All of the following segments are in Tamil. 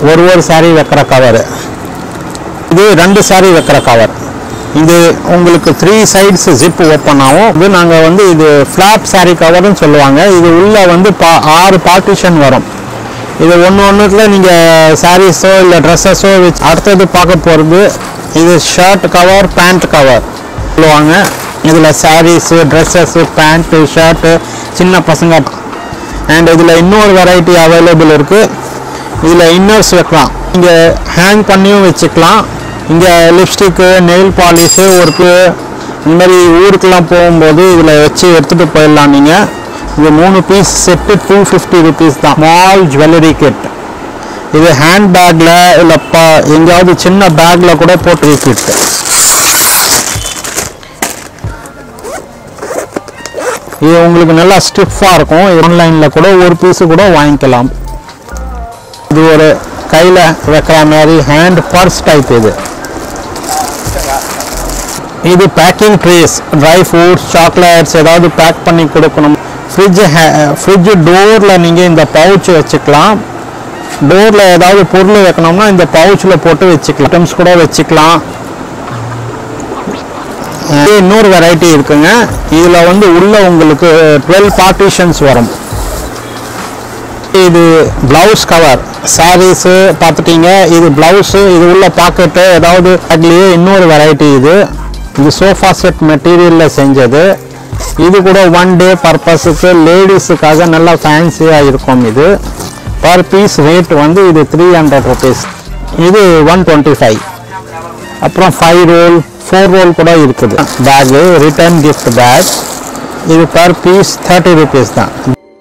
ஒரு ஒரு saree வைக்கிற கவர் இது ரெண்டு saree வைக்கிற கவர் இது உங்களுக்கு த்ரீ சைட்ஸ் ஜிப் ஓப்பன் ஆகும் இது நாங்கள் வந்து இது ஃப்ளாப் saree கவர்னு சொல்லுவாங்க இது உள்ள வந்து பா ஆறு பார்ட்டிஷன் வரும் இது ஒன்று ஒன்றுத்துல நீங்கள் சாரீஸோ இல்லை ட்ரெஸ்ஸஸோ வச்சு அடுத்தது பார்க்க போகிறது இது ஷர்ட் கவர் பேண்ட் கவர் சொல்லுவாங்க இதில் சாரீஸு ட்ரெஸ்ஸஸ்ஸு பேண்ட்டு ஷர்ட்டு சின்ன பசங்க அண்ட் இதில் இன்னொரு வெரைட்டி அவைலபிள் இருக்குது இதில் இன்னர்ஸ் வைக்கலாம் இங்கே ஹேங் பண்ணியும் வச்சுக்கலாம் இங்கே லிப்ஸ்டிக்கு நெயில் பாலிஷு ஒரு பு- இந்த மாதிரி ஊருக்கெல்லாம் போகும்போது இதில் வச்சு எடுத்துகிட்டு போயிடலாம் நீங்கள் இது மூணு piece set two fifty rupees தான் ஸ்மால் ஜுவல்லரி கிட் இது ஹேண்ட் பேக்கில் இல்லை ப எங்கேயாவது சின்ன பேக்கில் கூட போட்டு கிட் இது உங்களுக்கு நல்லா ஸ்டிஃபாக இருக்கும் ஆன்லைனில் கூட ஒரு பீஸு கூட வாங்கிக்கலாம் இது ஒரு கையில் வைக்கிற மாதிரி ஹேண்ட் பர்ஸ் டைப் இது இது packing trays dry fruits chocolates ஏதாவது பேக் பண்ணி கொடுக்கணும் ஃப்ரிட்ஜ் ஃப்ரிட்ஜ் டோரில் நீங்கள் இந்த பவுச் வச்சுக்கலாம் டோரில் ஏதாவது பொருள் வைக்கணும்னா இந்த பவுச்சில் போட்டு வச்சுக்கலாம் ஐட்டம்ஸ் கூட வச்சுக்கலாம் இது இன்னொரு வெரைட்டி இருக்குங்க இதில் வந்து உள்ள உங்களுக்கு டுவெல் பார்ட்டிஷன்ஸ் வரும் இது ப்ளவுஸ் கவர் சாரீஸு பார்த்துட்டீங்க இது ப்ளவுஸு இது உள்ள பாக்கெட்டு ஏதாவது அதுலேயே இன்னொரு வெரைட்டி இது இது சோஃபா செட் மெட்டீரியலில் செஞ்சது இது கூட ஒன் டே பர்பஸுக்கு லேடிஸுக்காக நல்லா ஃபேன்சியாக இருக்கும் இது பர் பீஸ் ரேட் வந்து இது த்ரீ ஹண்ட்ரட் ருபீஸ் இது ஒன் டுவெண்ட்டி ஃபைவ் அப்புறம் ஃபைவ் ரோல் ஃபோர் ரோல் கூட இருக்குது பேகு ரிட்டர்ன் கிஃப்ட் பேக் இது பர் பீஸ் தேர்ட்டி ருபீஸ் தான்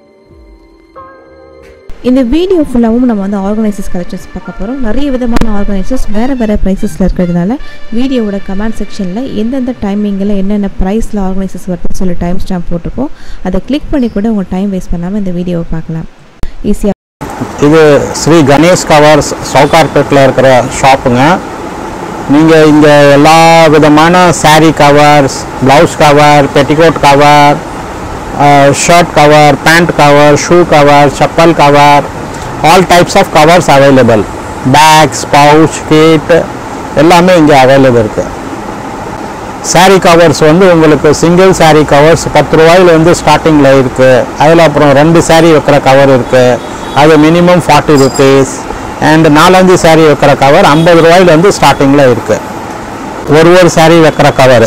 இந்த வீடியோ ஃபுல்லாகவும் நம்ம வந்து ஆர்கனைசர்ஸ் கலெக்ஷன்ஸ் பார்க்க போகிறோம் நிறைய விதமான ஆர்கனைசர்ஸ் வேறு வேறு ப்ரைஸஸில் இருக்கிறதுனால வீடியோவோட கமெண்ட் செக்ஷனில் எந்தெந்த டைமிங்கில் என்னென்ன ப்ரைஸில் ஆர்கனைசர்ஸ் வருதுன்னு சொல்லி டைம் ஸ்டாம்ப் போட்டிருக்கோம் அதை கிளிக் பண்ணி கூட உங்கள் டைம் வேஸ்ட் பண்ணாமல் இந்த வீடியோவை பார்க்கலாம் ஈஸியாக இது ஸ்ரீ கணேஷ் கவர்ஸ் சவுகார்பேட்டில் இருக்கிற ஷாப்புங்க நீங்கள் இங்கே எல்லா விதமான saree covers blouse cover petticoat cover shirt cover pant cover shoe cover chappal cover all types of covers available bags pouch kit எல்லாமே இங்கே அவைலபிள் இருக்குது saree கவர்ஸ் வந்து உங்களுக்கு சிங்கிள் saree கவர்ஸ் பத்து ரூபாயிலேருந்து ஸ்டார்டிங்கில் இருக்குது அதில் அப்புறம் ரெண்டு saree வைக்கிற கவர் இருக்குது அது மினிமம் ஃபார்ட்டி ருபீஸ் அண்ட் நாலஞ்சு saree வைக்கிற கவர் ஐம்பது ரூபாயிலேருந்து ஸ்டார்டிங்கில் இருக்குது ஒரு ஒரு saree வைக்கிற கவர்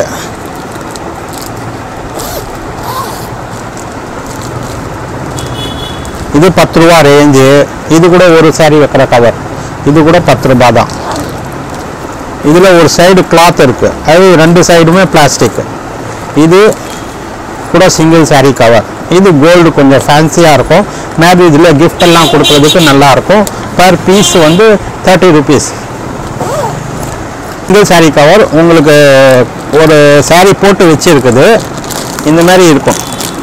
இது பத்து ரூபா ரேஞ்சு இது கூட ஒரு saree வைக்கிற கவர் இது கூட பத்து ரூபா தான் இதில் ஒரு சைடு கிளாத் இருக்குது அது ரெண்டு சைடுமே பிளாஸ்டிக் இது கூட சிங்கிள் saree கவர் இது கோல்டு கொஞ்சம் ஃபேன்சியாக இருக்கும் மேரேஜில் gift எல்லாம் கொடுக்குறதுக்கு நல்லா இருக்கும் பர் பீஸ் வந்து thirty rupees single saree cover உங்களுக்கு ஒரு saree போட்டு வச்சிருக்குது இந்த மாதிரி இருக்கும்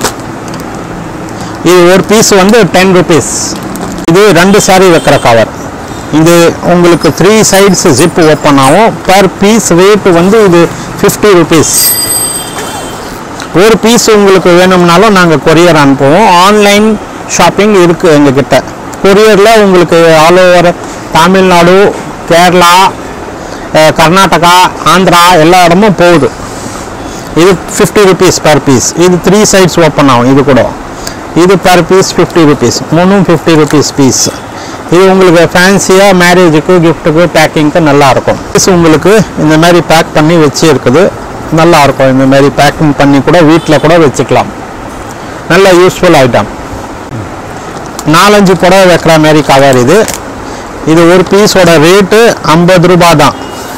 இது ஒரு பீஸ் வந்து டென் ருபீஸ் இது ரெண்டு saree வைக்கிற கவர் இது உங்களுக்கு த்ரீ சைட்ஸ் ஜிப் ஓப்பன் ஆகும் பர் பீஸ் ரேட் வந்து இது ஃபிஃப்டி ருபீஸ் ஒரு பீஸ் உங்களுக்கு வேணும்னாலும் நாங்கள் கொரியர் அனுப்புவோம் ஆன்லைன் ஷாப்பிங் இருக்குது எங்ககிட்ட கொரியரில் உங்களுக்கு ஆல் ஓவர் தமிழ்நாடு கேரளா அஹ், கர்நாடகா ஆந்திரா எல்லா இடமும் போகுது இது ஃபிஃப்டி ருபீஸ் பர் பீஸ் இது த்ரீ சைட்ஸ் ஓப்பன் ஆகும் இது கூட இது பர் பீஸ் ஃபிஃப்டி ருபீஸ் மூணும் ஃபிஃப்டி ருபீஸ் பீஸ் இது உங்களுக்கு ஃபேன்சியாக மேரேஜுக்கு கிஃப்ட்டுக்கு பேக்கிங்க்கு நல்லாயிருக்கும் பீஸ் உங்களுக்கு இந்த மாதிரி பேக் பண்ணி வச்சு இருக்குது நல்லாயிருக்கும் இந்த மாதிரி பேக்கிங் பண்ணி கூட வீட்டில் கூட வச்சுக்கலாம் நல்ல யூஸ்ஃபுல் ஐட்டம் நாலஞ்சு புடவை வைக்கிற மாதிரி கவர் இது இது ஒரு பீஸோட ரேட்டு ஐம்பது ரூபாய் தான்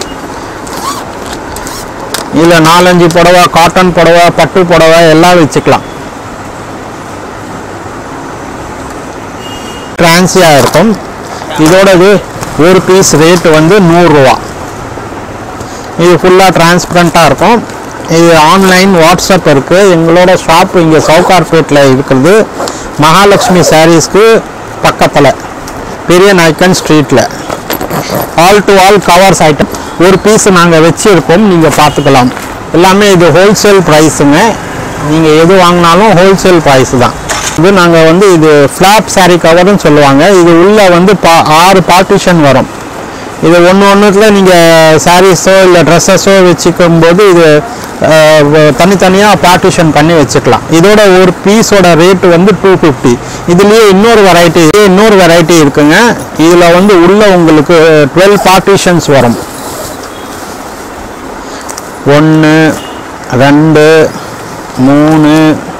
இதில் நாலஞ்சு புடவை காட்டன் புடவை பட்டு புடவை எல்லாம் வச்சுக்கலாம் டிரான்சியாக இருக்கும் இதோடது ஒரு பீஸ் ரேட் வந்து நூறுரூவா இது ஃபுல்லாக டிரான்ஸ்பரண்ட்டாக இருக்கும் இது ஆன்லைன் வாட்ஸ்அப் இருக்குது எங்களோட ஷாப் இங்கே சவுகார்பேட்டில் இருக்கிறது மகாலட்சுமி சாரீஸ்க்கு பக்கத்தில் பெரிய நாய்க்கன் ஸ்ட்ரீட்டில் all to all covers item ஒரு பீஸ் நாங்கள் வச்சுருக்கோம் நீங்கள் பார்த்துக்கலாம் எல்லாமே இது ஹோல்சேல் ப்ரைஸுங்க நீங்கள் எது வாங்கினாலும் ஹோல்சேல் ப்ரைஸ் தான் இது நாங்கள் வந்து இது ஃப்ளாப் saree கவர்னு சொல்லுவாங்க இது உள்ளே வந்து பா ஆறு பார்ட்டிஷன் வரும் இது ஒன்று ஒன்றுத்துல நீங்கள் சாரீஸோ இல்லை ட்ரெஸ்ஸஸோ வச்சுக்கும் போது இது தனித்தனியாக பார்ட்டிஷன் பண்ணி வச்சுக்கலாம் இதோட ஒரு பீஸோட ரேட்டு வந்து டூ ஃபிஃப்டி இதுலேயே இன்னொரு வெரைட்டி இன்னொரு வெரைட்டி இருக்குங்க இதில் வந்து உள்ள உங்களுக்கு டுவெல் பார்ட்டிஷன்ஸ் வரும் ஒன்று ரெண்டு மூணு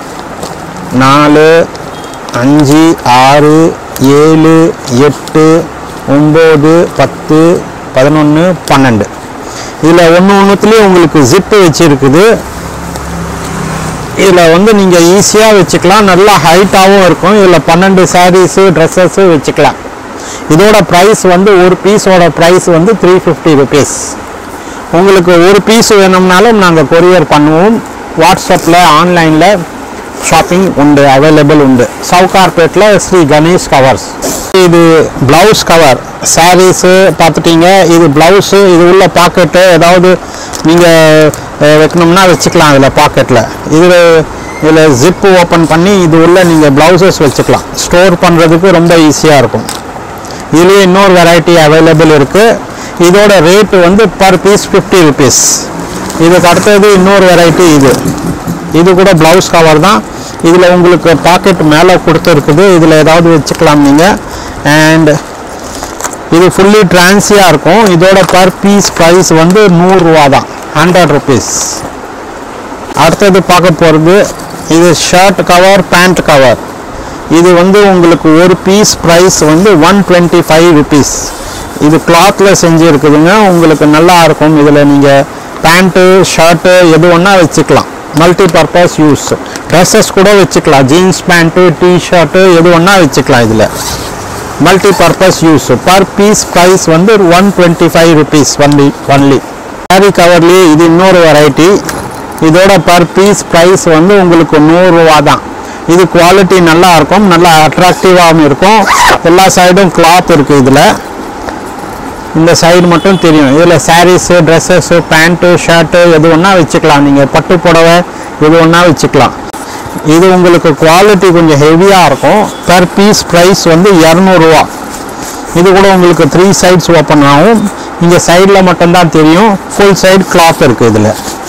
நாலு அஞ்சு ஆறு ஏழு எட்டு ஒம்பது பத்து பதினொன்று பன்னெண்டு இதில் ஒன்று ஒன்றுத்துலேயும் உங்களுக்கு ஜிப்பு வச்சுருக்குது இதில் வந்து நீங்கள் ஈஸியாக வச்சுக்கலாம் நல்லா ஹைட்டாகவும் இருக்கும் இதில் பன்னெண்டு சாரீஸு ட்ரெஸ்ஸஸு வச்சுக்கலாம் இதோட ப்ரைஸ் வந்து ஒரு பீஸோட ப்ரைஸ் வந்து த்ரீ ஃபிஃப்டி ருபீஸ் உங்களுக்கு ஒரு பீஸ் வேணும்னாலும் நாங்கள் கொரியர் பண்ணுவோம் வாட்ஸ்அப்பில் ஆன்லைனில் ஷாப்பிங் உண்டு அவைலபிள் உண்டு சவுகார்பேட்டில் ஸ்ரீ கணேஷ் கவர்ஸ் இது ப்ளவுஸ் கவர் சாரீஸு பார்த்துட்டீங்க இது ப்ளவுஸு இது உள்ள பாக்கெட்டு ஏதாவது நீங்கள் வைக்கணும்னா வச்சுக்கலாம் அதில் பாக்கெட்டில் இது இதில் ஜிப்பு ஓப்பன் பண்ணி இது உள்ள நீங்கள் ப்ளவுசஸ் வச்சுக்கலாம் ஸ்டோர் பண்ணுறதுக்கு ரொம்ப ஈஸியாக இருக்கும் இதுலேயே இன்னொரு வெரைட்டி அவைலபிள் இருக்குது இதோட ரேட்டு வந்து பர் பீஸ் ஃபிஃப்டி ருபீஸ் இதுக்கு அடுத்தது இன்னொரு வெரைட்டி இது இது கூட ப்ளவுஸ் கவர் தான் இதில் உங்களுக்கு பாக்கெட் மேலே கொடுத்துருக்குது இதில் ஏதாவது வச்சுக்கலாம் நீங்கள் அண்ட் இது ஃபுல்லி டிரான்சியாக இருக்கும் இதோட பர் பீஸ் ப்ரைஸ் வந்து நூறுரூவா தான் ஹண்ட்ரட் ருபீஸ் அடுத்தது பார்க்க போகிறது இது ஷர்ட் கவர் பேண்ட் கவர் இது வந்து உங்களுக்கு ஒரு பீஸ் ப்ரைஸ் வந்து ஒன் டுவெண்ட்டி ஃபைவ் ருபீஸ் இது கிளாத்தில் செஞ்சுருக்குதுங்க உங்களுக்கு நல்லா இருக்கும் இதில் நீங்கள் பேண்ட்டு ஷர்ட்டு எது ஒன்றா வச்சுக்கலாம் மல்டி பர்பஸ் யூஸ் ட்ரெஸ்ஸஸ் கூட வச்சுக்கலாம் ஜீன்ஸ் பேண்ட்டு டிஷர்ட்டு எது ஒன்றா வச்சுக்கலாம் இதில் multi purpose use per piece price வந்து one twenty five rupees only only sari கவர்லேயே இது இன்னொரு வெரைட்டி இதோட பர் பீஸ் ப்ரைஸ் வந்து உங்களுக்கு நூறுரூவா தான் இது குவாலிட்டி நல்லா இருக்கும் நல்லா அட்ராக்டிவாகவும் இருக்கும் எல்லா சைடும் கிளாத் இருக்குது இதில் இந்த சைடு மட்டும் தெரியும் இதில் சாரீஸு ட்ரெஸ்ஸஸ்ஸு பேண்ட்டு ஷர்ட்டு எது ஒன்றா வச்சுக்கலாம் நீங்கள் பட்டு புடவை எது ஒன்றா வச்சுக்கலாம் இது உங்களுக்கு குவாலிட்டி கொஞ்சம் ஹெவியாக இருக்கும் பர் பீஸ் ப்ரைஸ் வந்து இரநூறுவா இது கூட உங்களுக்கு த்ரீ சைட்ஸ் ஓப்பன் ஆகும் இங்கே சைடில் மட்டும்தான் தெரியும் ஃபுல் சைடு கிளாத் இருக்குது இதில்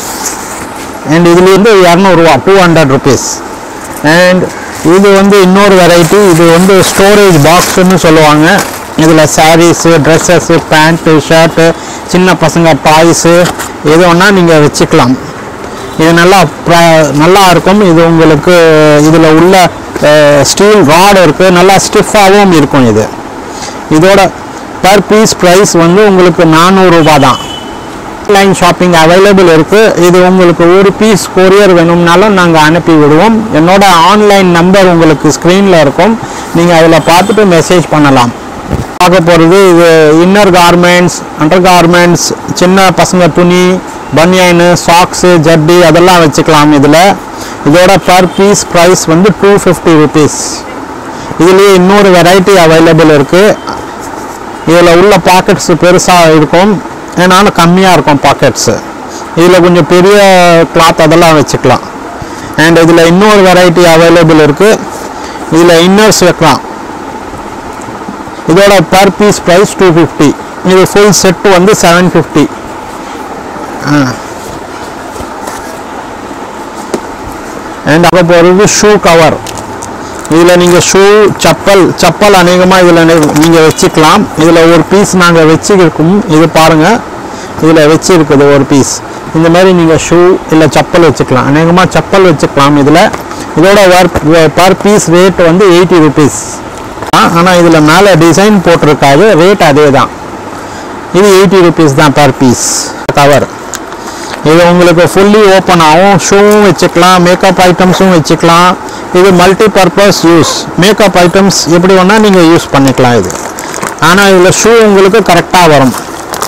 அண்ட் இதுலேருந்து இரநூறுவா டூ ஹண்ட்ரட் ருபீஸ் அண்ட் இது வந்து இன்னொரு வெரைட்டி இது வந்து ஸ்டோரேஜ் பாக்ஸ்னு சொல்லுவாங்க இதில் சாரீஸு ட்ரெஸ்ஸஸ்ஸு பேண்ட்டு ஷர்ட்டு சின்ன பசங்க டாய்ஸு எது ஒன்றா நீங்கள் வச்சுக்கலாம் இது நல்லா ப்ர- நல்லா இருக்கும் இது உங்களுக்கு இதில் உள்ள ஸ்டீல் ராட் இருக்குது நல்லா ஸ்டிஃபாகவும் இருக்கும் இது இதோட பர் பீஸ் ப்ரைஸ் வந்து உங்களுக்கு நானூறுரூபா தான் ஆன்லைன் ஷாப்பிங் அவைலபிள் இருக்குது இது உங்களுக்கு ஒரு பீஸ் கொரியர் வேணும்னாலும் நாங்கள் அனுப்பி விடுவோம் என்னோட ஆன்லைன் நம்பர் உங்களுக்கு ஸ்க்ரீனில் இருக்கும் நீங்கள் அதில் பார்த்துட்டு மெசேஜ் பண்ணலாம் பார்க்க போகிறது இது இன்னர் கார்மெண்ட்ஸ் அண்டர் கார்மெண்ட்ஸ் சின்ன பசங்க துணி பனியனு சாக்ஸு ஜட்டி அதெல்லாம் வச்சுக்கலாம் இதில் இதோட பர் பீஸ் ப்ரைஸ் வந்து டூ ஃபிஃப்டி ருபீஸ் இதுலேயே இன்னொரு வெரைட்டி அவைலபிள் இருக்குது இதில் உள்ள பாக்கெட்ஸ் பெருசாக இருக்கும் ஏன்னாலும் கம்மியாக இருக்கும் பாக்கெட்ஸு இதில் கொஞ்சம் பெரிய கிளாத் அதெல்லாம் வச்சுக்கலாம் அண்ட் இதில் இன்னொரு வெரைட்டி அவைலபிள் இருக்குது இதில் இன்னர்ஸ் வைக்கலாம் இதோட per piece price two fifty இது ஃபுல் செட்டு வந்து செவன் ஃபிஃப்டி அண்ட் அங்கே போகிறது ஷூ கவர் இதில் நீங்கள் ஷூ செப்பல் செப்பல் அநேகமாக இதில் நீங்கள் வச்சுக்கலாம் இதில் ஒரு பீஸ் நாங்கள் வச்சுருக்கோம் இது பாருங்கள் இதில் வச்சுருக்குது ஒரு பீஸ் இந்த மாதிரி நீங்கள் ஷூ இல்லை செப்பல் வச்சுக்கலாம் அநேகமாக செப்பல் வச்சுக்கலாம் இதில் இதோட பர் பீஸ் ரேட் வந்து எயிட்டி ருபீஸ் ஆனால் இதில் மேலே டிசைன் போட்டிருக்காது ரேட் அதே தான் இது எயிட்டி ருபீஸ் தான் பர் பீஸ் கவர் இது உங்களுக்கு ஃபுல்லி ஓப்பன் ஆகும் ஷூவும் வச்சுக்கலாம் மேக்கப் ஐட்டம்ஸும் வச்சுக்கலாம் இது multi purpose use makeup items எப்படி வேணால் நீங்கள் யூஸ் பண்ணிக்கலாம் இது ஆனால் இதில் ஷூ உங்களுக்கு கரெக்டாக வரும்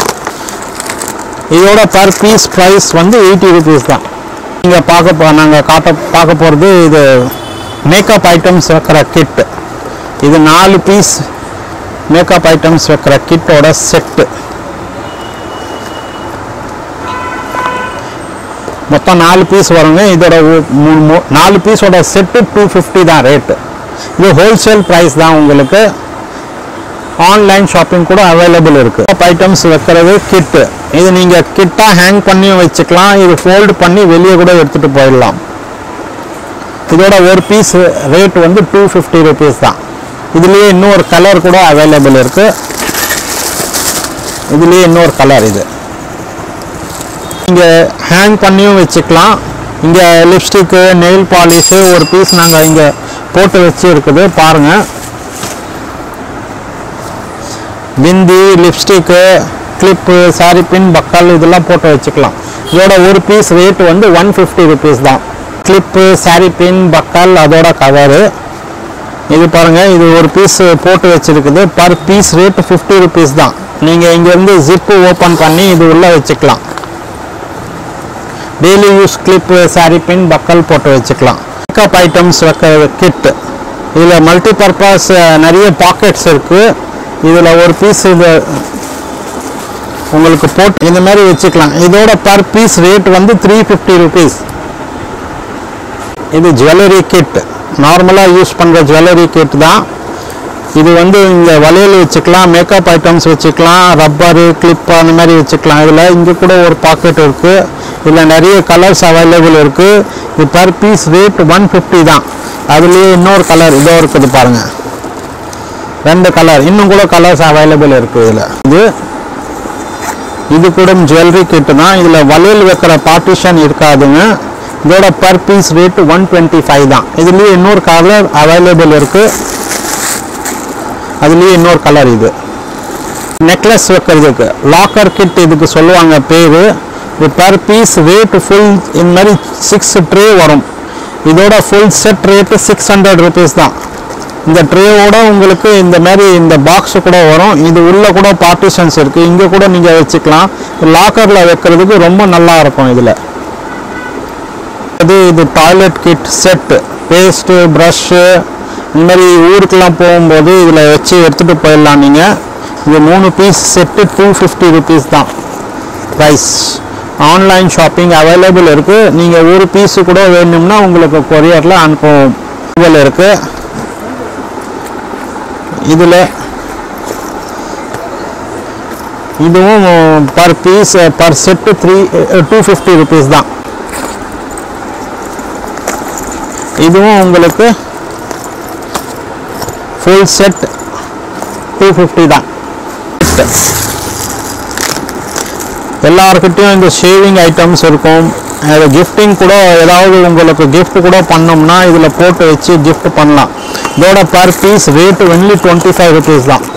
இதோட பர் பீஸ் ப்ரைஸ் வந்து எயிட்டி ருபீஸ் தான் நீங்கள் பார்க்க போ நாங்கள் காட்ட பார்க்க போகிறது இது மேக்கப் ஐட்டம்ஸ் வைக்கிற கிட் இது நாலு பீஸ் மேக்கப் ஐட்டம்ஸ் வைக்கிற கிட்டோட செட்டு மொத்தம் நாலு பீஸ் வருங்க இதோட ஒ- மூணு மூ- நாலு பீஸோட செட்டு டூ ஃபிஃப்டி தான் ரேட்டு இது ஹோல்சேல் ப்ரைஸ் தான் உங்களுக்கு ஆன்லைன் ஷாப்பிங் கூட அவைலபிள் இருக்கு ஐட்டம்ஸ் வைக்கிறது கிட்டு இது நீங்க கிட்டா ஹேங் பண்ணியும் வச்சுக்கலாம் இது ஃபோல்டு பண்ணி வெளியே கூட எடுத்துட்டு போயிடலாம் இதோட ஒரு பீஸ் ரேட் வந்து டூ ஃபிஃப்டி ருபீஸ் தான் இதுலேயே இன்னொரு கலர் கூட அவைலபிள் இருக்கு இதுலேயே இன்னொரு கலர் இது இங்கே ஹேங் பண்ணியும் வச்சுக்கலாம் இங்கே லிப்ஸ்டிக்கு நெயில் பாலிஷு ஒரு பீஸ் நாங்கள் இங்கே போட்டு வச்சு இருக்குது பாருங்கள் bindi lipstick clip sari pin buckle இதெல்லாம் போட்டு வச்சுக்கலாம் இதோட ஒரு பீஸ் ரேட் வந்து ஒன் ஃபிஃப்டி ருபீஸ் தான் கிளிப்பு சாரி பின் பக்கல் அதோட கவரு இது பாருங்க இது ஒரு பீஸ் போட்டு வச்சிருக்குது per piece rate fifty rupees தான் நீங்கள் இங்கேருந்து ஜிப்பு ஓப்பன் பண்ணி இது உள்ளே வச்சுக்கலாம் daily use clip sari pin buckle போட்டு வச்சுக்கலாம் மேக்கப் ஐட்டம்ஸ் வைக்கிற கிட் இதில் மல்டி பர்பஸ் நிறைய பாக்கெட்ஸ் இருக்குது இதில் ஒரு பீஸ் இது உங்களுக்கு போட்டு இந்த மாதிரி வச்சுக்கலாம் இதோட பர் பீஸ் ரேட் வந்து த்ரீ ஃபிஃப்டி ருபீஸ் இது ஜுவல்லரி கிட் நார்மலாக யூஸ் பண்ணுற ஜுவல்லரி கிட் தான் இது வந்து இங்கே வளையல் வச்சுக்கலாம் மேக்கப் ஐட்டம்ஸ் வச்சுக்கலாம் ரப்பரு கிளிப் அந்த மாதிரி வச்சுக்கலாம் இதில் இங்கே கூட ஒரு பாக்கெட் இருக்குது இதில் நிறைய கலர்ஸ் அவைலபிள் இருக்குது இது per piece rate one fifty தான் அதுலேயே இன்னொரு கலர் இதோ இருக்குது பாருங்கள் ரெண்டு கலர் இன்னும் கூட கலர்ஸ் அவைலபிள் இருக்குது இதில் இது இது கூட ஜுவல்லரி கிட்டு தான் இதில் வளையல் வைக்கிற பார்ட்டிஷன் இருக்காதுங்க இதோட per piece rate one twenty five தான் இதுலேயே இன்னொரு கலர் அவைலபிள் இருக்குது அதுலேயே இன்னொரு கலர் இது நெக்லஸ் வைக்கிறதுக்கு லாக்கர் கிட் இதுக்கு சொல்லுவாங்க பேர் இது பர் பீஸ் ரேட் ஃபுல் இந்த மாதிரி சிக்ஸ் ட்ரே வரும் இதோட full set rate six hundred rupees தான் இந்த ட்ரேவோட உங்களுக்கு இந்த மாதிரி இந்த பாக்ஸ் கூட வரும் இது உள்ள கூட பார்ட்டிஷன்ஸ் இருக்கு இங்க கூட நீங்க வச்சுக்கலாம் லாக்கர்ல வைக்கிறதுக்கு ரொம்ப நல்லா இருக்கும் இதுல இது இது toilet kit set paste brush இந்த மாதிரி ஊருக்கெல்லாம் போகும்போது இதில் வச்சு எடுத்துகிட்டு போயிடலாம் நீங்கள் இது மூணு piece set two fifty rupees தான் ப்ரைஸ் ஆன்லைன் ஷாப்பிங் அவைலபிள் இருக்குது நீங்கள் ஒரு பீஸு கூட வேணும்னா உங்களுக்கு கொரியரில் அனுப்புவோம் இதில் இருக்குது இதில் இதுவும் per piece per set three two fifty rupees தான் இதுவும் உங்களுக்கு ஃபுல் செட் டூ ஃபிஃப்டி தான் எல்லாருக்கிட்டையும் இந்த ஷேவிங் ஐட்டம்ஸ் இருக்கும் அது கிஃப்டிங் கூட ஏதாவது உங்களுக்கு gift கூட பண்ணோம்னா இதில் போட்டு வச்சு gift பண்ணலாம் இதோட per piece rate only twenty five rupees தான்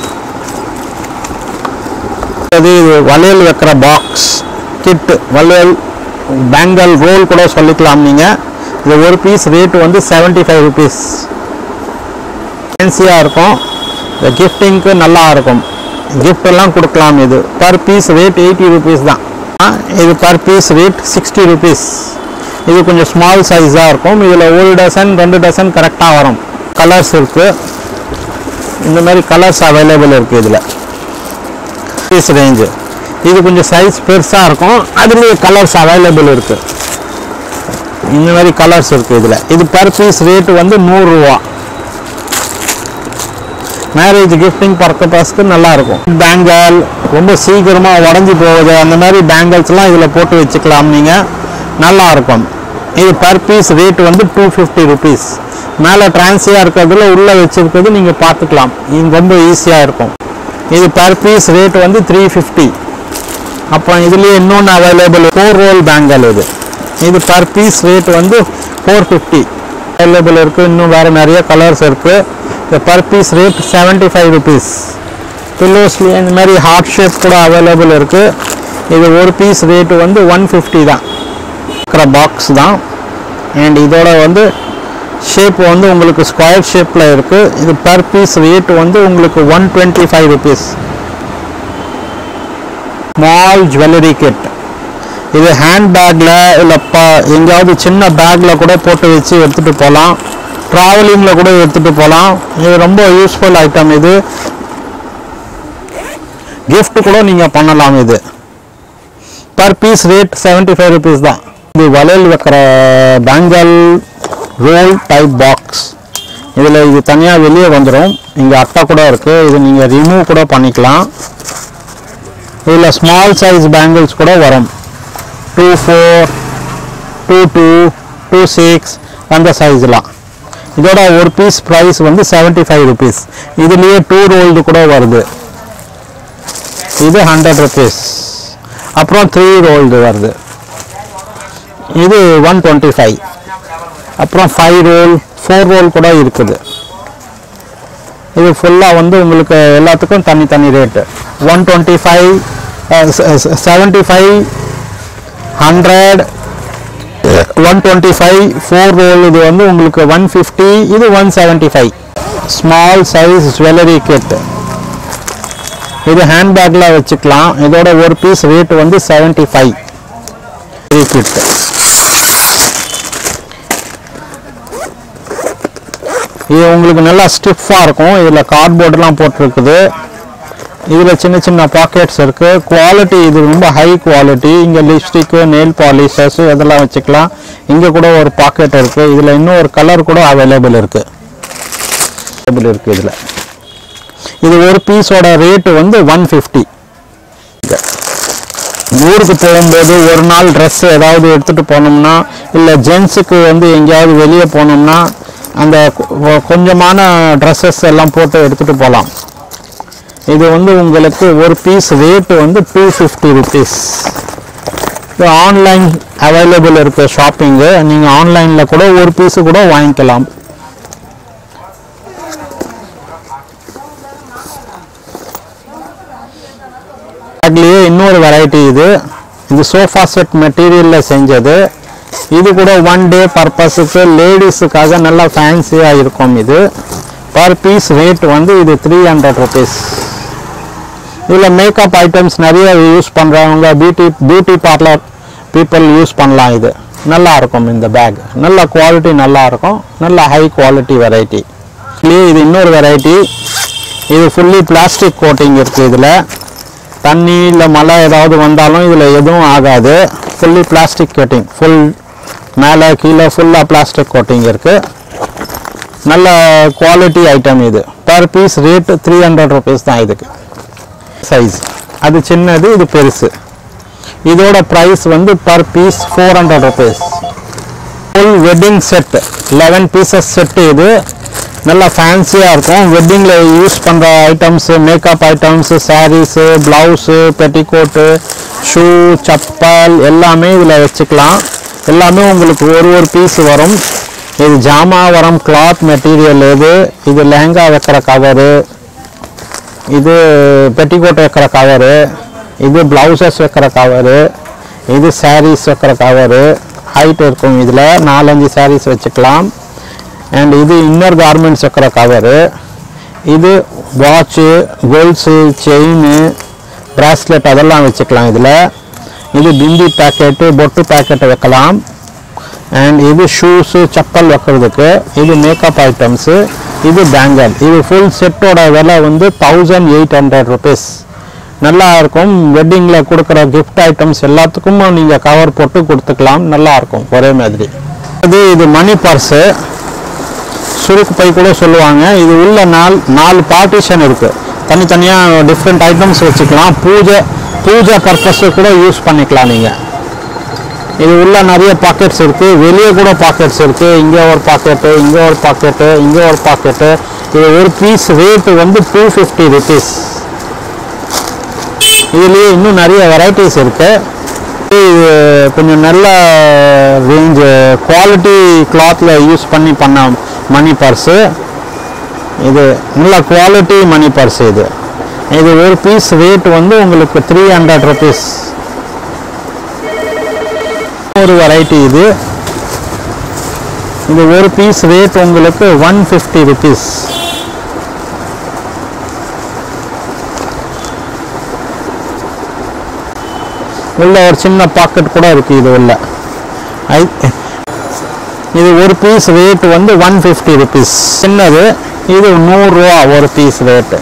அது இது வளையல் வைக்கிற பாக்ஸ் கிட் வளையல் பேங்கல் ரோல் கூட சொல்லிக்கலாம் நீங்கள் இது ஒரு பீஸ் ரேட் வந்து செவன்ட்டி ஃபைவ் ருபீஸ் ஃபேன்சியாக இருக்கும் இந்த கிஃப்டிங்க்கு நல்லா இருக்கும் gift எல்லாம் கொடுக்கலாம் இது per piece rate eighty rupees தான் ஆ, இது per piece rate sixty rupees இது கொஞ்சம் ஸ்மால் சைஸாக இருக்கும் இதில் ஒரு டசன் ரெண்டு டசன் கரெக்டாக வரும் கலர்ஸ் இருக்குது இந்த மாதிரி கலர்ஸ் அவைலபிள் இருக்குது இதில் பீஸ் ரேஞ்சு இது கொஞ்சம் சைஸ் பெருசாக இருக்கும் அதுலேயே கலர்ஸ் அவைலபிள் இருக்குது இந்த மாதிரி கலர்ஸ் இருக்குது இதில் இது பர் பீஸ் ரேட்டு வந்து நூறுரூவா மேரேஜ் கிஃப்டிங் பர்பஸ்க்கு நல்லா இருக்கும் பேங்கல் ரொம்ப சீக்கிரமாக உடஞ்சி போகுது அந்த மாதிரி பேங்கிள்ஸ்லாம் இதில் போட்டு வச்சுக்கலாம் நீங்கள் நல்லா இருக்கும் இது பர் பீஸ் ரேட் வந்து டூ ஃபிஃப்டி ருபீஸ் மேலே டிரான்சியாக இருக்கிறதுல உள்ளே வச்சிருக்கிறது நீங்கள் பார்த்துக்கலாம் இது ரொம்ப ஈஸியாக இருக்கும் இது பர் பீஸ் ரேட் வந்து த்ரீ ஃபிஃப்டி அப்போ இதுலேயே இன்னொன்று அவைலபிள் ஃபோர் ரோல் பேங்கல் இது இது பர் பீஸ் ரேட் வந்து ஃபோர் ஃபிஃப்டி அவைலபிள் இருக்குது இன்னும் வேறு நிறைய கலர்ஸ் இருக்குது இந்த per piece rate seventy five rupees பில்லோஸ்லேயே இந்த மாதிரி ஹார்ட் ஷேப் கூட அவைலபிள் இருக்குது இது ஒரு பீஸ் ரேட்டு வந்து ஒன் ஃபிஃப்டி தான் இருக்கிற பாக்ஸ் தான் அண்ட் இதோட வந்து ஷேப் வந்து உங்களுக்கு ஸ்கொயர் ஷேப்பில் இருக்குது இது பர் பீஸ் ரேட் வந்து உங்களுக்கு one twenty five rupees small jewellery kit இது ஹேண்ட் பேக்கில் இல்லை ப எங்கேயாவது சின்ன பேக்கில் கூட போட்டு வச்சு எடுத்துகிட்டு போகலாம் ட்ராவலிங்கில் கூட எடுத்துகிட்டு போகலாம் இது ரொம்ப யூஸ்ஃபுல் ஐட்டம் இது gift கூட நீங்கள் பண்ணலாம் இது per piece rate seventy five rupees தான் இது வளையல் வைக்கிற பேங்கல் ரோல் டைப் பாக்ஸ் இதில் இது தனியாக வெளியே வந்துடும் இங்கே அட்டை கூட இருக்குது இது நீங்கள் ரிமூவ் கூட பண்ணிக்கலாம் இதில் ஸ்மால் சைஸ் பேங்கிள்ஸ் கூட வரும் two four two two two six அந்த சைஸ்லாம் இதோட ஒரு பீஸ் ப்ரைஸ் வந்து செவன்ட்டி ஃபைவ் ருபீஸ் இதுலேயே டூ ரோல்டு கூட வருது இது ஹண்ட்ரட் ருபீஸ் அப்புறம் த்ரீ ரோல்டு வருது இது ஒன் டுவெண்ட்டி ஃபைவ் அப்புறம் ஃபைவ் ரோல் ஃபோர் ரோல் கூட இருக்குது இது ஃபுல்லாக வந்து உங்களுக்கு எல்லாத்துக்கும் தனி தனி rate one twenty five seventy five hundred one twenty five four roll இது வந்து உங்களுக்கு ஒன் ஃபிஃப்டி இது one seventy five small size jewellery kit இது ஹேண்ட்பேக்கில் வச்சுக்கலாம் இதோட ஒரு பீஸ் ரேட் வந்து செவன்ட்டி ஃபைவ் கிட் இது உங்களுக்கு நல்லா ஸ்டிஃபாக இருக்கும் இதில் கார்ட்போர்டெலாம் போட்டிருக்குது இதில் சின்ன சின்ன பாக்கெட்ஸ் இருக்குது குவாலிட்டி இது ரொம்ப ஹை குவாலிட்டி இங்கே லிப்ஸ்டிக்கு நெயில் பாலிஷஸ் இதெல்லாம் வச்சுக்கலாம் இங்கே கூட ஒரு பாக்கெட் இருக்குது இதில் இன்னும் ஒரு கலர் கூட அவைலபிள் இருக்குது அவைலபிள் இருக்குது இதில் இது ஒரு பீஸோட ரேட்டு வந்து ஒன் ஃபிஃப்டி ஊருக்கு போகும்போது ஒரு நாள் ட்ரெஸ் ஏதாவது எடுத்துகிட்டு போனோம்னா இல்லை ஜென்ஸுக்கு வந்து எங்கேயாவது வெளியே போனோம்னா அந்த கொ- கொஞ்சமான ட்ரெஸ்ஸஸ் எல்லாம் போட்டு எடுத்துகிட்டு போகலாம் இது வந்து உங்களுக்கு ஒரு பீஸ் ரேட்டு வந்து டூ ஃபிஃப்டி ருபீஸ் இது ஆன்லைன் அவைலபிள் இருக்கு ஷாப்பிங்கு நீங்கள் ஆன்லைனில் கூட ஒரு பீஸு கூட வாங்கிக்கலாம் அதுலேயே இன்னொரு வெரைட்டி இது இது சோஃபா செட் மெட்டீரியலில் செஞ்சது இது கூட ஒன் டே பர்பஸுக்கு லேடிஸுக்காக நல்லா ஃபேன்சியாக இருக்கும் இது பர் பீஸ் ரேட் வந்து இது த்ரீ ஹண்ட்ரட் ருபீஸ் இதில் மேக்கப் ஐட்டம்ஸ் நிறைய யூஸ் பண்ணுறவங்க beauty beauty parlour people use பண்ணலாம் இது நல்லா இருக்கும் இந்த பேக் நல்ல குவாலிட்டி நல்லா இருக்கும் நல்ல ஹை குவாலிட்டி வெரைட்டி இதுலேயே இது இன்னொரு வெரைட்டி இது ஃபுல்லி பிளாஸ்டிக் கோட்டிங் இருக்குது இதில் தண்ணி இல்லை மழை ஏதாவது வந்தாலும் இதில் எதுவும் ஆகாது ஃபுல்லி பிளாஸ்டிக் கோட்டிங் ஃபுல் மேலே கீழே ஃபுல்லாக பிளாஸ்டிக் கோட்டிங் இருக்குது நல்ல குவாலிட்டி ஐட்டம் இது per piece rate three hundred rupees தான் இதுக்கு சைஸ் அது சின்னது இது பெருசு இதோட ப்ரைஸ் வந்து per piece four hundred rupees full wedding set eleven pieces set இது நல்லா ஃபேன்சியாக இருக்கும் வெட்டிங்கில் யூஸ் பண்ணுற items makeup items sarees blouse petticoat shoe chappal எல்லாமே இதில் வச்சுக்கலாம் எல்லாமே உங்களுக்கு ஒரு ஒரு பீஸ் வரும் இது ஜாமாவரம் கிளாத் மெட்டீரியல் இது இது லெஹங்கா வைக்கிற கவரு இது பெட்டிக்கோட் வைக்கிற கவரு இது ப்ளவுசஸ் வைக்கிற கவரு இது சாரீஸ் வைக்கிற கவரு ஹைட் இருக்கும் இதில் நாலஞ்சு சாரீஸ் வச்சுக்கலாம் அண்ட் இது இன்னர் கார்மெண்ட்ஸ் வைக்கிற கவரு இது வாட்சு கோல்ஸு செயின் bracelet அதெல்லாம் வச்சுக்கலாம் இதில் இது பிந்தி பேக்கெட்டு பொட்டு பேக்கெட்டு வைக்கலாம் அண்ட் இது ஷூஸு செப்பல் வைக்கிறதுக்கு இது மேக்கப் ஐட்டம்ஸு இது பேங்கல் இது ஃபுல் செட்டோட விலை வந்து தௌசண்ட் எயிட் ஹண்ட்ரட் ருபீஸ் நல்லா இருக்கும் வெட்டிங்கில் கொடுக்குற கிஃப்ட் ஐட்டம்ஸ் எல்லாத்துக்கும் நீங்கள் கவர் போட்டு கொடுத்துக்கலாம் நல்லா இருக்கும் ஒரே மாதிரி இது இது மணி பர்ஸு சுருக்கு பை கூட சொல்லுவாங்க இது உள்ள நால் நாலு பார்ட்டிஷன் இருக்குது தனித்தனியாக டிஃப்ரெண்ட் ஐட்டம்ஸ் வச்சுக்கலாம் பூஜை பூஜை பர்பஸு கூட யூஸ் பண்ணிக்கலாம் நீங்கள் இது உள்ள நிறைய பாக்கெட்ஸ் இருக்குது வெளியே கூட பாக்கெட்ஸ் இருக்குது இங்கே ஒரு பாக்கெட்டு இங்கே ஒரு பாக்கெட்டு இங்கே ஒரு பாக்கெட்டு இது ஒரு பீஸ் ரேட்டு வந்து டூ ஃபிஃப்டி ருபீஸ் இதுலேயே இன்னும் நிறைய வெரைட்டிஸ் இருக்குது இது கொஞ்சம் நல்ல ரேஞ்சு குவாலிட்டி கிளாத்தில் யூஸ் பண்ணி பண்ண மணி பர்ஸு இது நல்ல குவாலிட்டி மணி பர்ஸ் இது இது ஒரு பீஸ் ரேட் வந்து உங்களுக்கு த்ரீ ஹண்ட்ரட் ருபீஸ் ஒரு வெரைட்டி இது இது ஒரு பீஸ் ரேட் உங்களுக்கு ஒன் ஃபிஃப்டி ருபீஸ் உள்ள ஒரு சின்ன பாக்கெட் கூட இருக்கு இது உள்ள ஐ இது ஒரு பீஸ் ரேட் வந்து ஒன் ஃபிஃப்டி ருபீஸ் சின்னது இது நூறுரூவா ஒரு பீஸ் ரேட்டு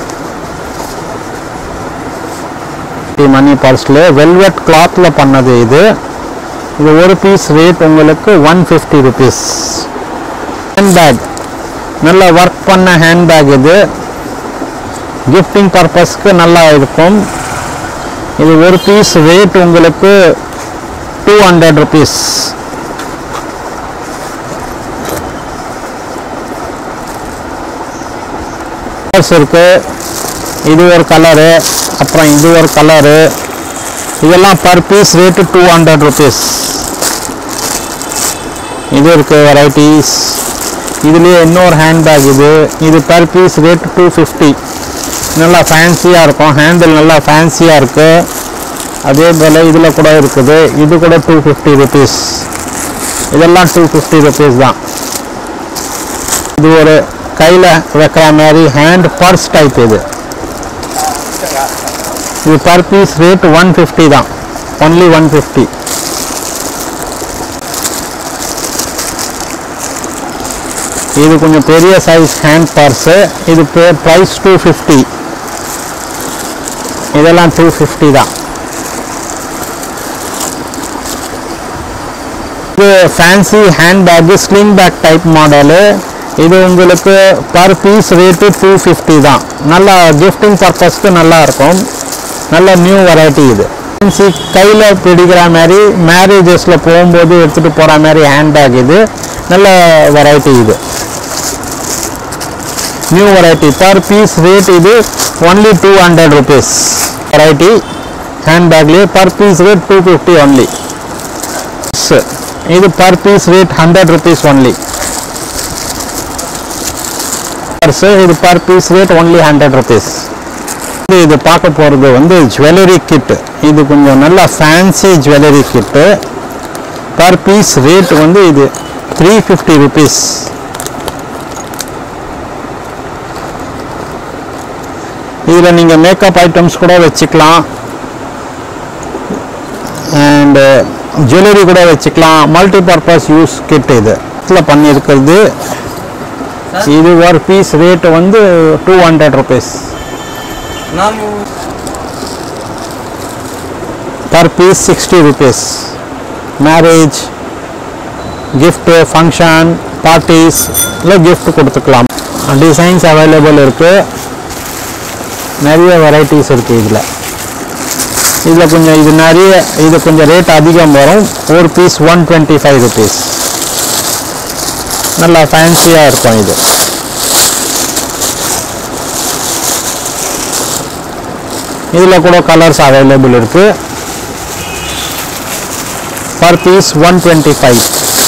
மணி பர்ஸில் வெல்வெட் கிளாத்தில் பண்ணது இது இது ஒரு பீஸ் ரேட் உங்களுக்கு ஒன் ஃபிஃப்டி ருபீஸ் ஹேண்ட்பேக் நல்ல ஒர்க் பண்ண ஹேண்ட்பேக் இது கிஃப்டிங் பர்பஸ்க்கு நல்லா இருக்கும் இது ஒரு பீஸ் ரேட் உங்களுக்கு டூ ஹண்ட்ரட் ருபீஸ் இருக்கு இது ஒரு கலரு அப்புறம் இது ஒரு கலரு இதெல்லாம் per piece rate two hundred rupees இது இருக்கு வெரைட்டிஸ் இதுலேயே இன்னொரு ஹேண்ட்பேக் இது இது per piece rate two fifty நல்லா ஃபேன்சியாக இருக்கும் ஹேண்டில் நல்லா ஃபேன்சியாக இருக்குது அதே போல் இதில் கூட இருக்குது இது கூட டூ ஃபிஃப்டி ருபீஸ் இதெல்லாம் டூ ஃபிஃப்டி ருபீஸ் தான் இது ஒரு கையில் வைக்கிற மாதிரி ஹேண்ட் பர்ஸ் டைப் இது இது per piece rate one fifty தான் ஒன்லி ஒன் ஃபிஃப்டி இது கொஞ்சம் பெரிய சைஸ் ஹேண்ட் பர்ஸு இது ப்ரைஸ் டூ ஃபிஃப்டி இதெல்லாம் டூ ஃபிஃப்டி தான் இது fancy hand bag sling bag type model இது உங்களுக்கு per piece rate two fifty தான் நல்லா கிஃப்டிங் பர்பஸ்க்கு நல்லா இருக்கும் நல்ல நியூ வெரைட்டி இது ஃபேன்சி கையில் பிடிக்கிற மாதிரி மேரேஜஸில் போகும்போது எடுத்துகிட்டு போகிற மாதிரி ஹேண்ட் பேக் இது நல்ல வெரைட்டி இது new variety per piece rate இது only two hundred rupees variety hand பேக்லேயே per piece rate two fifty only இது per piece rate hundred rupees only இது per piece rate only hundred rupees இது பார்க்க போகிறது வந்து ஜுவல்லரி கிட்டு இது கொஞ்சம் நல்லா fancy jewellery kit per piece rate வந்து இது த்ரீ ஃபிஃப்டி ருபீஸ் இதில் நீங்கள் மேக்கப் ஐட்டம்ஸ் கூட வச்சுக்கலாம் அண்டு ஜுவல்லரி கூட வச்சுக்கலாம் மல்டி பர்பஸ் யூஸ் கிட் இது இதில் பண்ணியிருக்கிறது இது ஒரு பீஸ் ரேட் வந்து டூ ஹண்ட்ரட் ருபீஸ் ನಾನು per piece sixty rupees marriage gift function parties இல்லை gift கொடுத்துக்கலாம் டிசைன்ஸ் அவைலபிள் இருக்குது நிறைய வெரைட்டிஸ் இருக்குது இதில் இதில் கொஞ்சம் இது நிறைய இது கொஞ்சம் ரேட் அதிகம் வரும் ஒரு piece one twenty five rupees நல்லா ஃபேன்சியாக இருக்கும் இது இதில் கூட கலர்ஸ் அவைலபிள் இருக்குது per piece one twenty five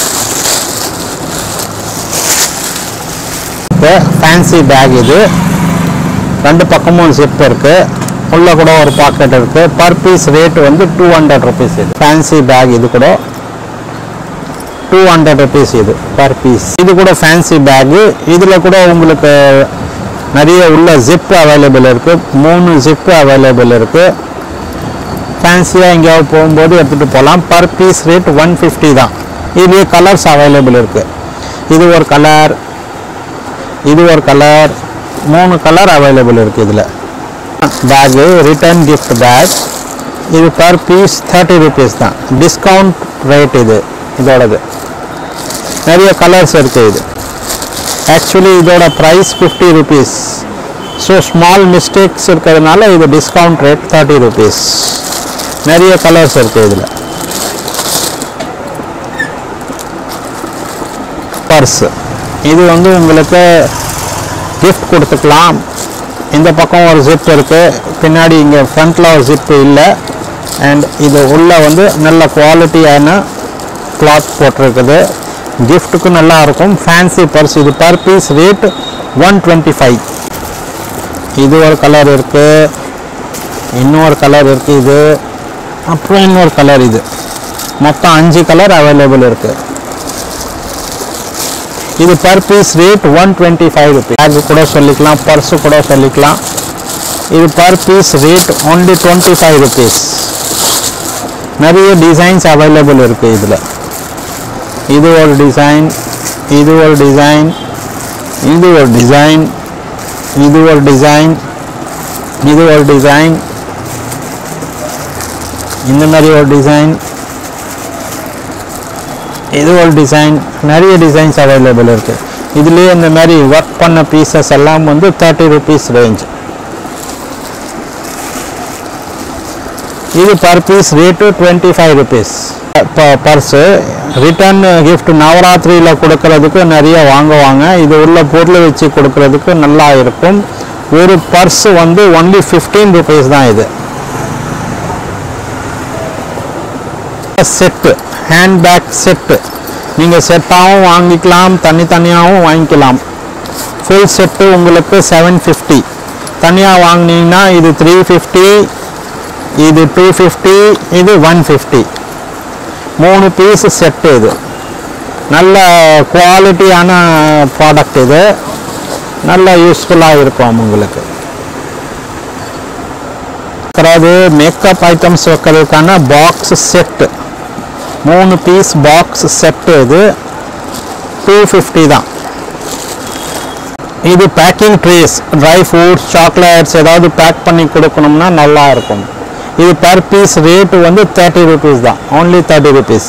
fancy bag இது ரெண்டு பக்கமும் ஜிப் இருக்கு உள்ள கூட ஒரு பாக்கெட் இருக்கு பர் பீஸ் ரேட் வந்து டூ ஹண்ட்ரட் ருபீஸ் இது ஃபேன்சி பேக் இது கூட டூ ஹண்ட்ரட் ருபீஸ் இது பர் பீஸ் இது கூட ஃபேன்சி பேக்கு இதில் கூட உங்களுக்கு நிறைய உள்ள ஜிப் அவைலபிள் இருக்கு மூணு ஜிப் அவைலபிள் இருக்கு ஃபேன்சியாக எங்கேயாவது போகும்போது எடுத்துகிட்டு போகலாம் per piece rate one fifty தான் இதுலேயே கலர்ஸ் அவைலபிள் இருக்குது இது ஒரு கலர் இது ஒரு கலர் மூணு கலர் அவைலபிள் இருக்குது இதில் பேகு ரிட்டர்ன் கிஃப்ட் பேக் இது பர் பீஸ் தேர்ட்டி ருபீஸ் தான் டிஸ்கவுண்ட் ரேட் இது இதோடது நிறைய கலர்ஸ் இருக்குது இது ஆக்சுவலி இதோட price fifty rupees so small mistakes இருக்கிறதுனால இது டிஸ்கவுண்ட் ரேட் தேர்ட்டி ருபீஸ் நிறைய கலர்ஸ் இருக்குது இதில் பர்ஸ் இது வந்து உங்களுக்கு gift கொடுத்துக்கலாம் இந்த பக்கம் ஒரு ஜிப் இருக்குது பின்னாடி இங்கே ஃப்ரண்ட்டில் ஒரு ஜிப்பு இல்லை அண்ட் இது உள்ளே வந்து நல்ல குவாலிட்டியான கிளாத் போட்டிருக்குது கிஃப்ட்டுக்கு நல்லா இருக்கும் ஃபேன்சி பர்ஸ் இது per piece rate one twenty five இது ஒரு கலர் இருக்குது இன்னொரு கலர் இருக்குது இது அப்புறம் இன்னொரு கலர் இது மொத்தம் அஞ்சு கலர் அவைலபிள் இருக்குது இது per piece rate one twenty five rupees bag கூட சொல்லிக்கலாம் பர்ஸு கூட சொல்லிக்கலாம் இது per piece rate only twenty five rupees நிறைய டிசைன்ஸ் அவைலபிள் இருக்குது இதில் இது ஒரு டிசைன் இது ஒரு டிசைன் இது ஒரு டிசைன் இது ஒரு டிசைன் இது ஒரு டிசைன் இந்த மாதிரி ஒரு டிசைன் இது ஒரு டிசைன் நிறைய டிசைன்ஸ் அவைலபிள் இருக்குது இதுலேயே இந்த மாதிரி ஒர்க் பண்ண பீசஸ் எல்லாம் வந்து தேர்ட்டி ருபீஸ் ரேஞ்ச் இது per piece rate twenty five rupees purse return gift நவராத்திரியில் கொடுக்கறதுக்கு நிறைய வாங்குவாங்க இது உள்ள பொருள் வச்சு கொடுக்கறதுக்கு நல்லா இருக்கும் ஒரு பர்ஸ் வந்து ஒன்லி ஃபிஃப்டீன் ருபீஸ் தான் இது செட்டு ஹேண்ட்பேக் செட்டு நீங்கள் செட்டாகவும் வாங்கிக்கலாம் தனித்தனியாகவும் வாங்கிக்கலாம் ஃபுல் செட்டு உங்களுக்கு செவன் ஃபிஃப்டி தனியாக வாங்கினீங்கன்னா இது த்ரீ ஃபிஃப்டி இது டூ ஃபிஃப்டி இது ஒன் ஃபிஃப்டி மூணு பீஸ் செட்டு இது நல்ல குவாலிட்டியான ப்ராடக்ட் இது நல்ல யூஸ்ஃபுல்லாக இருக்கும் உங்களுக்கு அதாவது மேக்கப் ஐட்டம்ஸ் வைக்கிறதுக்கான பாக்ஸ் செட்டு மூணு பீஸ் பாக்ஸ் செட்டு இது டூ ஃபிஃப்டி தான் இது packing trays dry fruits chocolates ஏதாவது பேக் பண்ணி கொடுக்கணும்னா நல்லா இருக்கும் இது பர் பீஸ் ரேட்டு வந்து தேர்ட்டி ருபீஸ் தான் ஓன்லி தேர்ட்டி ருபீஸ்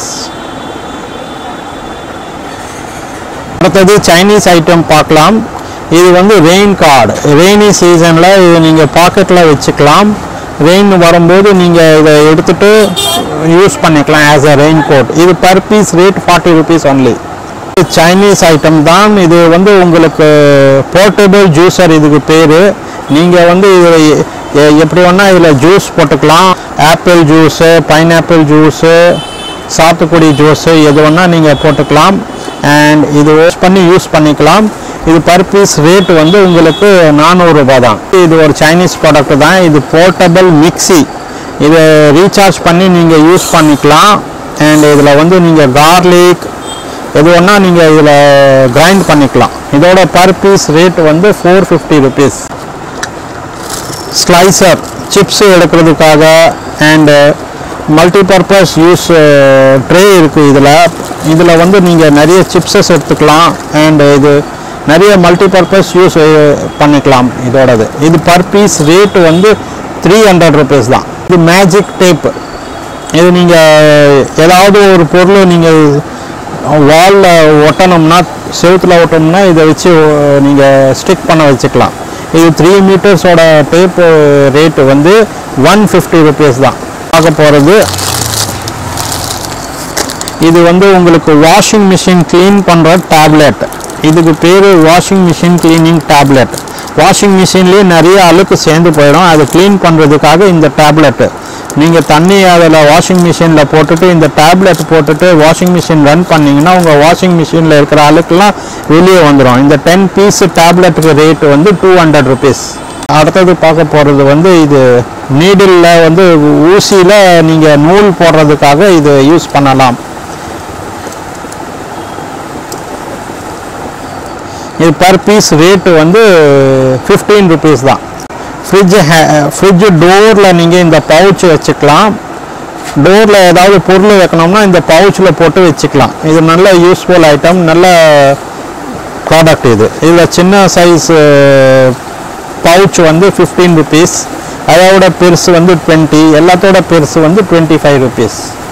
அடுத்தது சைனீஸ் ஐட்டம் பார்க்கலாம் இது வந்து ரெயின் கார்டு ரெய்னி சீசனில் இது நீங்கள் பாக்கெட்டில் வச்சுக்கலாம் ரெயின் வரும்போது நீங்கள் இதை எடுத்துட்டு யூஸ் பண்ணிக்கலாம் ஆஸ் அ ரெயின் கோட் இது per piece rate forty rupees only Chinese item தான் இது வந்து உங்களுக்கு போர்ட்டபிள் ஜூஸர் இதுக்கு பேர் நீங்கள் வந்து இது எ- எப்படி வேணால் இதில் ஜூஸ் போட்டுக்கலாம் ஆப்பிள் ஜூஸு பைனாப்பிள் ஜூஸு சாத்துக்குடி ஜூஸு எது வேணால் நீங்கள் போட்டுக்கலாம் அண்ட் இது யூஸ் பண்ணி யூஸ் பண்ணிக்கலாம் இது பர் பீஸ் ரேட் வந்து உங்களுக்கு நானூறுரூபா தான் இது ஒரு சைனீஸ் ப்ராடக்ட் தான் இது போர்ட்டபிள் மிக்ஸி இதை ரீசார்ஜ் பண்ணி நீங்கள் யூஸ் பண்ணிக்கலாம் அண்ட் இதில் வந்து நீங்கள் கார்லிக் எது வேணா நீங்கள் இதில் கிரைண்ட் பண்ணிக்கலாம் இதோட பர் பீஸ் ரேட் வந்து four fifty rupees slicer chips எடுக்கிறதுக்காக அண்டு மல்டிபர்பஸ் யூஸ் ட்ரே இருக்குது இதில் இதில் வந்து நீங்கள் நிறைய சிப்ஸஸ் எடுத்துக்கலாம் அண்ட் இது நிறைய மல்டிபர்பஸ் யூஸ் பண்ணிக்கலாம் இதோடது இது பர் பீஸ் ரேட் வந்து த்ரீ ஹண்ட்ரட் ருபீஸ் தான் இது மேஜிக் டேப் இது நீங்கள் ஏதாவது ஒரு பொருள் நீங்கள் வாலில் ஒட்டணும்னா செவுத்தில் ஒட்டணும்னா இதை வச்சு நீங்கள் ஸ்டிக் பண்ண வச்சுக்கலாம் இது த்ரீ மீட்டர்ஸோட டேப் ரேட்டு வந்து ஒன் ஃபிஃப்டி ருபீஸ் தான் பார்க்க போகிறது இது வந்து உங்களுக்கு வாஷிங் மிஷின் க்ளீன் பண்ணுற டேப்லெட் இதுக்கு பேர் washing machine cleaning tablet washing மிஷின்லேயே நிறைய அழுக்கு சேர்ந்து போயிடும் அதை க்ளீன் பண்ணுறதுக்காக இந்த டேப்லெட்டு நீங்கள் தண்ணி அதில் வாஷிங் மிஷினில் போட்டுட்டு இந்த டேப்லெட் போட்டுட்டு வாஷிங் மிஷின் ரன் பண்ணிங்கன்னா உங்கள் வாஷிங் மிஷினில் இருக்கிற அழுக்கெல்லாம் வெளியே வந்துடும் இந்த டென் பீஸ் டேப்லெட்டுக்கு ரேட்டு வந்து டூ ஹண்ட்ரட் ருபீஸ் அடுத்தது பார்க்க போகிறது வந்து இது நீடிலில் வந்து ஊசியில் நீங்கள் நூல் போடுறதுக்காக இது யூஸ் பண்ணலாம் இது பர் பீஸ் ரேட்டு வந்து ஃபிஃப்டீன் ருபீஸ் தான் ஃப்ரிட்ஜ் ஃப்ரிட்ஜ் டோரில் நீங்கள் இந்த பவுச் வச்சுக்கலாம் டோரில் ஏதாவது பொருள் வைக்கணும்னா இந்த பவுச்சில் போட்டு வச்சுக்கலாம் இது நல்ல யூஸ்ஃபுல் ஐட்டம் நல்ல ப்ராடக்ட் இது இதில் சின்ன சைஸ் பவுச் வந்து ஃபிஃப்டீன் ருபீஸ் அதோட பெருசு வந்து டுவெண்ட்டி எல்லாத்தோட பெருசு வந்து டுவெண்ட்டி ஃபைவ் ருபீஸ்